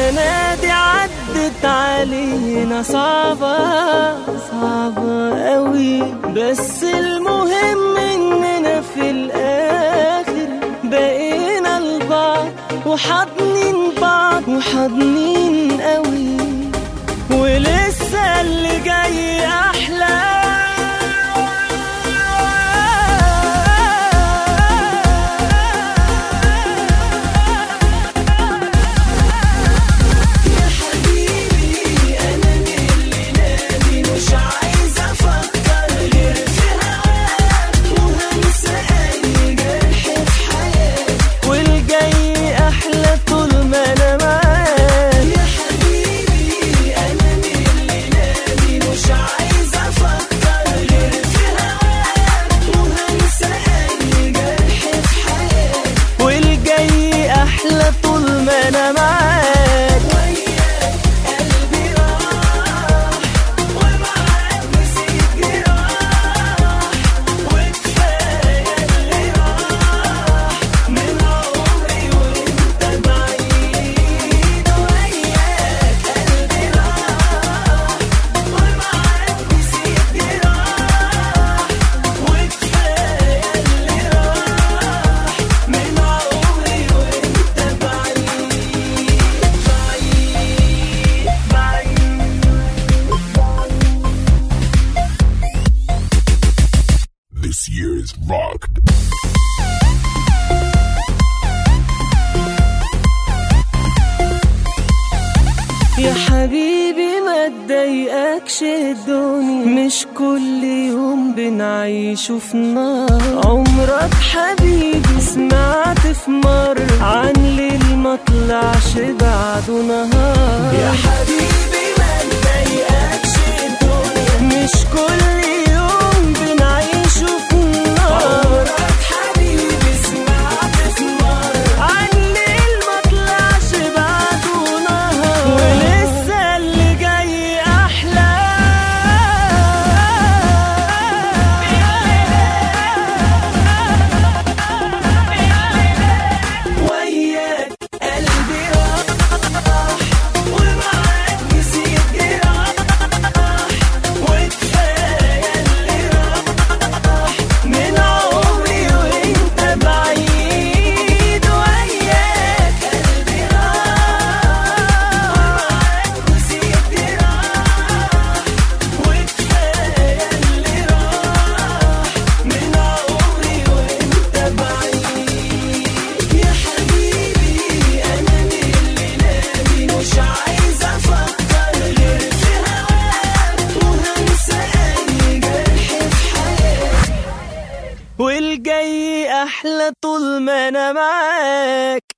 السنة دي عدت علينا صعبة صعبة قوي بس المهم اننا في الاخر بقينا لبعض وحاضنين بعض وحاضنين قوي ولسه اللي جاي احلى يا حبيبي انا من اللي نادي مش عايز افكر غير في هواك وهنسى اي جرح في حياتي والجاي احلى طول ما انا معاك يا حبيبي انا من اللي نادي مش عايز افكر غير في هواك وهنسى اي جرح في حياتي والجاي احلى طول ما انا معاك وياك قلبي راح ومعاك نسيت جراح وكفايه اللي راح من عمري وانت بعيد وياك قلبي راح ومعاك نسيت جراح وكفايه اللي راح من عمري وانت بعيد This year is rocked. يا حبيبي ما تضايقكش الدنيا مش كل يوم بنعيشه في نار عمرك حبيبي سمعت في مرة عن ليل ما طلعش بعده نهار يا حبيبي ما تضايقكش الدنيا مش كل يوم بنعيشه في نار عمرك حبيبي سمعت في مرة عن ليل ما طلعش بعده نهار ولسه اللي جاي احلى وياك قلبي راح ومعاك نسيت جراح وكفايه اللي راح من عمري وانت بعيد وياك قلبي راح ومعاك نسيت جراح وكفايه اللي راح من عمري وانت بعيد يا حبيبي انا من اللي نادي مش عايز افكر غير في هواك وهنسى اي جرح في حياتي والجاي احلى طول ما انا معاك